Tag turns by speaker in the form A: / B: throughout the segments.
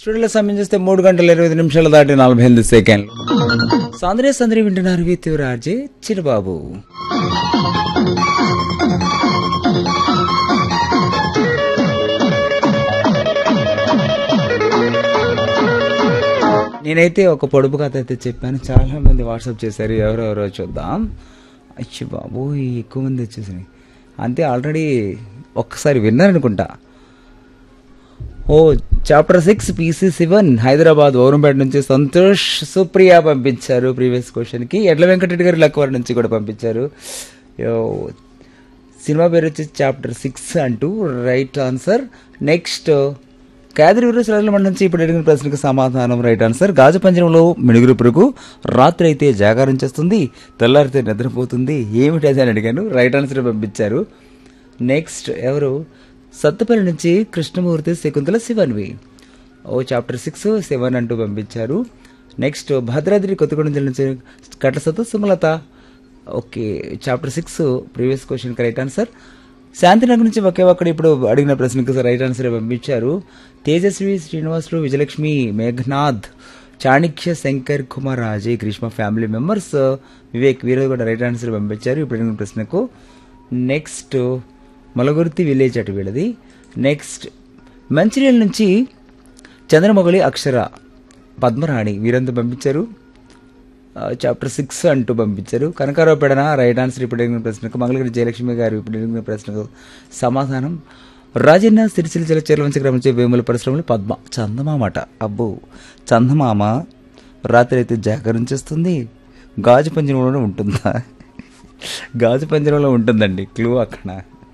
A: స్టూడియోలో సమయం చేస్తే మూడు గంటల ఇరవై ఐదు నిమిషాలు దాటి నలభై ఎనిమిది సెకండ్లు సాంద్రే సందరి వింటున్నారు విత్ రాజే చిరబాబు నేనైతే ఒక పొడుపు కథ అయితే చెప్పాను చాలా మంది వాట్సాప్ చేశారు ఎవరెవరో చూద్దాం అచ్చి బాబు ఎక్కువ మంది వచ్చేసినాయి అంతే ఆల్రెడీ ఒక్కసారి విన్నారనుకుంటా ఓ chapter six PC seven Hyderabad Orampeta నుంచి సంతోష్ సుప్రియ పంపించారు ప్రీవియస్ క్వశ్చన్కి ఎడ్ల వెంకటరెడ్డి గారు లక్కవారి నుంచి కూడా పంపించారు యో, సినిమా పేరు వచ్చి చాప్టర్ సిక్స్ అంటూ రైట్ ఆన్సర్ నెక్స్ట్ కేదరి వీరేశ్వరాల మండలం నుంచి ఇప్పుడు అడిగిన ప్రశ్నకు సమాధానం రైట్ ఆన్సర్ గాజు పంజరంలో మినుగురు పురుగు రాత్రి అయితే జాగారం చేస్తుంది తెల్లారితే నిద్రపోతుంది ఏమిటి అది అని అడిగాను రైట్ ఆన్సర్ పంపించారు నెక్స్ట్ ఎవరు సత్తుపల్లి నుంచి కృష్ణమూర్తి శకుంతల శివన్వి ఓ చాప్టర్ సిక్స్ సెవెన్ అంటూ పంపించారు నెక్స్ట్ భద్రాద్రి కొత్తగూడెం జిల్లా నుంచి కట్ల సత్తు Sumalatha okay chapter six previous question right answer Shantinagar నుంచి ఒకే ఒక్కడు ఇప్పుడు అడిగిన ప్రశ్నకు రైట్ ఆన్సర్ పంపించారు తేజస్వి శ్రీనివాసులు విజయలక్ష్మి మేఘనాథ్ చాణిక్య శంకర్ కుమార్ అజయ్ గ్రీష్మ ఫ్యామిలీ మెంబర్స్ వివేక్ వీరు కూడా రైట్ ఆన్సర్ పంపించారు ఇప్పుడు అడిగిన ప్రశ్నకు నెక్స్ట్ మొలగుర్తి విలేజ్ అటు వీళ్ళది నెక్స్ట్ మంచిర్యాల నుంచి చంద్రమొగలి అక్షర పద్మరాణి వీరంతా పంపించారు చాప్టర్ సిక్స్ అంటూ పంపించారు కనకారావు పెడన రైట్ ఆన్సర్ ఇప్పుడు అడిగిన ప్రశ్నకు మంగళగిరి జయలక్ష్మి గారు ఇప్పుడు అడిగిన ప్రశ్నకు సమాధానం రాజన్న సిరిసిల్ల జిల్లా చేరవంశ గ్రామం నుంచి వేముల పరిశ్రమలు పద్మ చందమామట అబ్బో చందమామ రాత్రి అయితే జాగరణ చేస్తుంది గాజు పంజరంలోనే ఉంటుందా గాజు పంజరంలో ఉంటుందండి క్లూ అక్కడ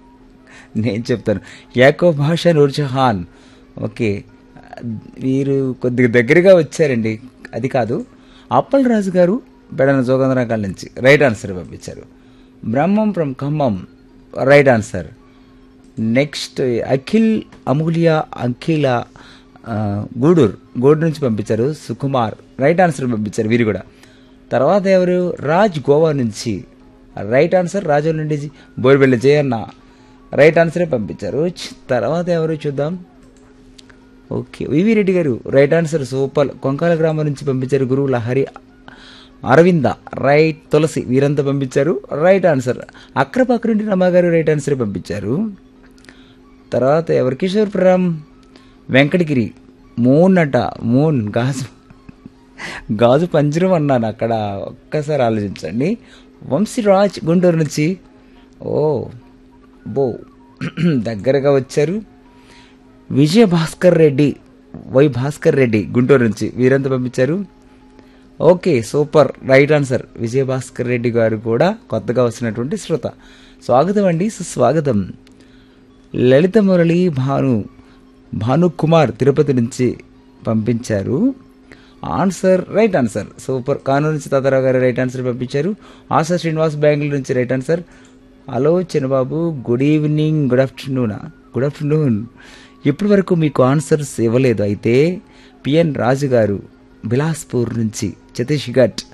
A: నేను చెప్తాను యాకో భాష నూర్జహాన్ ఓకే వీరు కొద్దిగా దగ్గరగా వచ్చారండి అది కాదు అప్పల్ రాజు గారు బెడన జోగంధరాకాల నుంచి రైట్ ఆన్సర్ పంపించారు Brahmam from Khammam right answer next Akhil Amulya Akhila ఆ, గూడూరు గూడూరు నుంచి పంపించారు సుకుమార్ రైట్ ఆన్సర్ పంపించారు వీరు కూడా తర్వాత ఎవరు రాజ్ గోవా నుంచి రైట్ ఆన్సర్ రాజు నుండి బోర్బెల్లి జయన్న రైట్ ఆన్సరే పంపించారు ఛ్, తర్వాత ఎవరు చూద్దాం ఓకే వివి రెడ్డి గారు రైట్ ఆన్సర్ సూపర్ కొంకాల గ్రామం నుంచి పంపించారు గురువు లహరి అరవింద రైట్ తులసి వీరంతా పంపించారు రైట్ ఆన్సర్ అక్రపక్రుండి రమా గారు రైట్ ఆన్సర్ పంపించారు తర్వాత ఎవరు కిషోర్పురం వెంకటగిరి మూన్ అట మూన్ గాజు గాజు పంజరం అన్నాను అక్కడ ఒక్కసారి ఆలోచించండి వంశీరాజ్ గుంటూరు నుంచి ఓ బో దగ్గరగా వచ్చారు విజయ భాస్కర్ రెడ్డి వై భాస్కర్ రెడ్డి గుంటూరు నుంచి వీరంతా పంపించారు okay super right answer Vijaya Bhaskar Reddy గారు కూడా కొత్తగా వచ్చినటువంటి శ్రోత స్వాగతం అండి సుస్వాగతం లలిత మురళి భాను భాను కుమార్ తిరుపతి నుంచి పంపించారు answer right answer super Kanuru నుంచి తాతారావు గారు రైట్ ఆన్సర్ పంపించారు ఆశా శ్రీనివాస్ బెంగళూరు నుంచి right answer hello Chinnababu good evening good afternoon good afternoon ఇప్పటి వరకు మీకు ఆన్సర్స్ ఇవ్వలేదు అయితే పిఎన్ రాజు గారు బిలాస్పూర్ నుంచి సతీష్ ఘట్